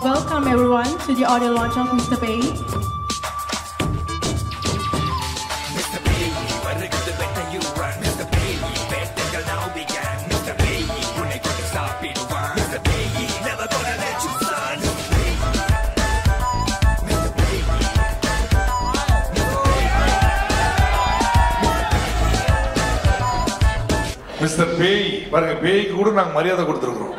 Welcome everyone to the audio launch of Mr. Bay. Mister Bay பாருங்க பேய்க்கு கூட நாங்கள் மரியாதை கொடுத்துருக்குறோம்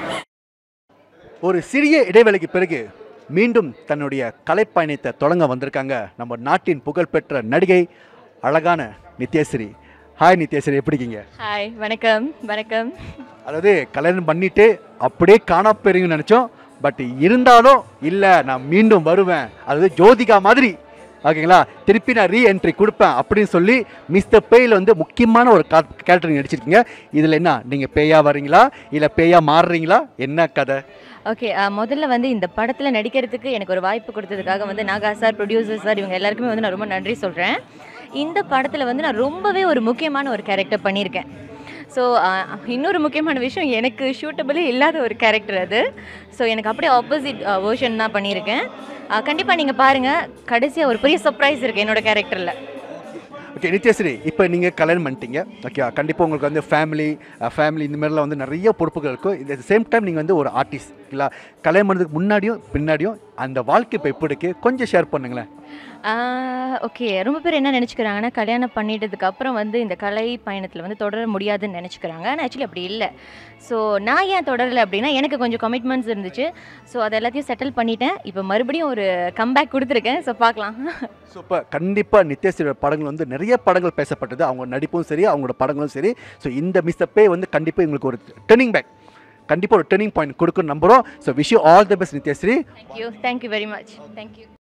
ஒரு சிறிய இடைவேளைக்கு பிறகு மீண்டும் தன்னுடைய கலைப்பயணத்தை தொடங்க வந்திருக்காங்க நம்ம நாட்டின் புகழ்பெற்ற நடிகை அழகான நித்யஸ்ரீ ஹாய் நித்யஸ்ரீ எப்படி இருக்கீங்க ஹாய் வணக்கம் வணக்கம் அதாவது கல்யாணம் பண்ணிட்டு அப்படியே காணா போயிருங்கன்னு நினச்சோம் பட் இருந்தாலும் இல்லை நான் மீண்டும் வருவேன் அதாவது ஜோதிகா மாதிரி ஓகேங்களா திருப்பி நான் ரீ என்ட்ரி கொடுப்பேன் அப்படின்னு சொல்லி மிஸ்டர் பேயில் வந்து முக்கியமான ஒரு கேரக்டர் நடிச்சிருக்கீங்க இதில் என்ன நீங்கள் பேயா வரீங்களா இல்லை பேயா மாறுறீங்களா என்ன கதை ஓகே முதல்ல வந்து இந்த படத்தில் நடிக்கிறதுக்கு எனக்கு ஒரு வாய்ப்பு கொடுத்ததுக்காக வந்து நாகா சார் ப்ரொடியூசர் சார் இவங்க எல்லாருக்குமே வந்து நான் ரொம்ப நன்றி சொல்கிறேன் இந்த படத்தில் வந்து நான் ரொம்பவே ஒரு முக்கியமான ஒரு கேரக்டர் பண்ணியிருக்கேன் ஸோ இன்னொரு முக்கியமான விஷயம் எனக்கு ஷூட்டபிளே இல்லாத ஒரு கேரக்டர் அது ஸோ எனக்கு அப்படியே ஆப்போசிட் வேர்ஷன் தான் பண்ணியிருக்கேன் கண்டிப்பாக நீங்கள் பாருங்கள் கடைசியாக ஒரு பெரிய சர்ப்ரைஸ் இருக்குது என்னோட கேரக்டரில் ஓகே நித்யஸ்ரீ இப்போ நீங்கள் கல்யாணம் பண்ணிட்டீங்க ஓகே கண்டிப்பாக உங்களுக்கு வந்து ஃபேமிலி ஃபேமிலி இந்த மாதிரிலாம் வந்து நிறைய பொறுப்புகள் இருக்கும் இந்த சேம் டைம் நீங்கள் வந்து ஒரு ஆர்டிஸ்ட் இல்லை கல்யாணம் பண்ணதுக்கு முன்னாடியும் பின்னாடியும் அந்த வாழ்க்கை இப்போ எப்படி இருக்கு கொஞ்சம் ஷேர் பண்ணுங்களேன் ஓகே ரொம்ப பேர் என்ன நினச்சிக்கிறாங்கன்னா கல்யாணம் பண்ணிட்டதுக்கு அப்புறம் வந்து இந்த கலை பயணத்தில் வந்து தொடர முடியாதுன்னு நினச்சிக்கிறாங்க ஆனால் ஆக்சுவலி அப்படி இல்லை ஸோ நான் ஏன் தொடரலை அப்படின்னா எனக்கு கொஞ்சம் கமிட்மெண்ட்ஸ் இருந்துச்சு ஸோ அதை எல்லாத்தையும் செட்டில் பண்ணிட்டேன் இப்போ மறுபடியும் ஒரு கம்பேக் கொடுத்துருக்கேன் ஸோ பார்க்கலாம் ஸோ இப்போ கண்டிப்பாக நித்யஸ்ரீயோட படங்கள் வந்து நிறைய படங்கள் பேசப்பட்டது அவங்க நடிப்பும் சரி அவங்களோட படங்களும் சரி ஸோ இந்த மிஸ்டர் பே வந்து கண்டிப்பாக எங்களுக்கு ஒரு டர்னிங் பேக் கண்டிப்பாக ஒரு டர்னிங் பாயிண்ட் கொடுக்குன்னு நம்புகிறோம் so wish you all the best Nithyasri thank you thank you very much thank you